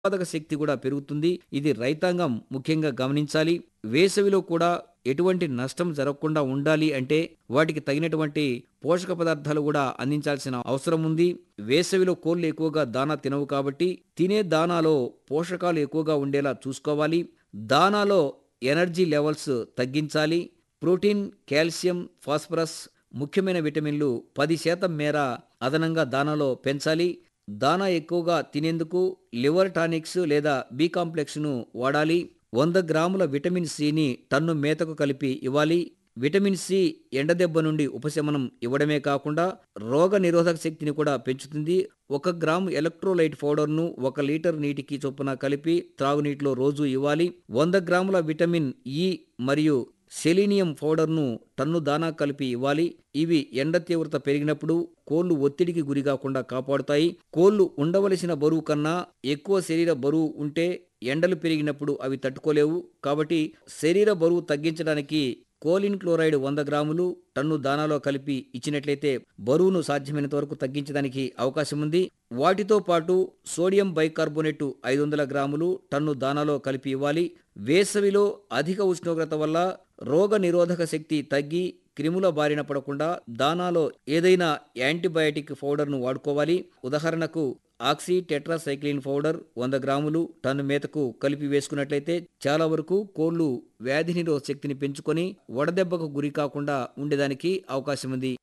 ఉత్పాదక శక్తి కూడా పెరుగుతుంది ఇది రైతాంగం ముఖ్యంగా గమనించాలి వేసవిలో కూడా ఎటువంటి నష్టం జరగకుండా ఉండాలి అంటే వాటికి తగినటువంటి పోషక పదార్థాలు కూడా అందించాల్సిన అవసరం ఉంది వేసవిలో కోళ్ళు ఎక్కువగా దానా తినవు కాబట్టి తినే దానాలో పోషకాలు ఎక్కువగా ఉండేలా చూసుకోవాలి దానాలో ఎనర్జీ లెవెల్స్ తగ్గించాలి ప్రోటీన్ కాల్షియం ఫాస్ఫరస్ ముఖ్యమైన విటమిన్లు పది శాతం మేర అదనంగా దానాలో పెంచాలి దానా ఎక్కువగా తినేందుకు లివర్ టానిక్స్ లేదా బి కాంప్లెక్స్ను వాడాలి వంద గ్రాముల విటమిన్ సిని టన్ను మేతకు కలిపి ఇవ్వాలి విటమిన్ సి ఎండదెబ్బ నుండి ఉపశమనం ఇవ్వడమే కాకుండా రోగ నిరోధక శక్తిని కూడా పెంచుతుంది ఒక గ్రాము ఎలక్ట్రోలైట్ పౌడర్ను ఒక లీటర్ నీటికి చొప్పున కలిపి త్రాగునీటిలో రోజు ఇవ్వాలి వంద గ్రాముల విటమిన్ ఇ మరియు సెలీనియం పౌడర్ను టన్ను దానా కలిపి ఇవ్వాలి ఇవి ఎండ తీవ్రత పెరిగినప్పుడు కోళ్లు ఒత్తిడికి గురి కాకుండా కాపాడుతాయి కోళ్లు ఉండవలసిన బరువు కన్నా ఎక్కువ శరీర బరువు ఉంటే ఎండలు పెరిగినప్పుడు అవి తట్టుకోలేవు కాబట్టి శరీర బరువు తగ్గించడానికి కోలిన్ క్లోరైడ్ వంద గ్రాములు టన్ను దానాలో కలిపి ఇచ్చినట్లయితే బరువును సాధ్యమైనంత వరకు తగ్గించడానికి అవకాశం ఉంది వాటితో పాటు సోడియం బైకార్బోనేటు ఐదు వందల గ్రాములు టన్ను దానాలో కలిపి ఇవ్వాలి వేసవిలో అధిక ఉష్ణోగ్రత వల్ల రోగ నిరోధక శక్తి తగ్గి క్రిముల బారిన పడకుండా దానాలో ఏదైనా యాంటీబయాటిక్ పౌడర్ను వాడుకోవాలి ఉదాహరణకు ఆక్సీ టెట్రాసైక్లిన్ పౌడర్ వంద గ్రాములు టన్ను మేతకు కలిపి వేసుకున్నట్లయితే చాలా వరకు కోళ్లు వ్యాధి నిరోధక శక్తిని పెంచుకొని వడదెబ్బకు గురి కాకుండా ఉండేదానికి అవకాశం ఉంది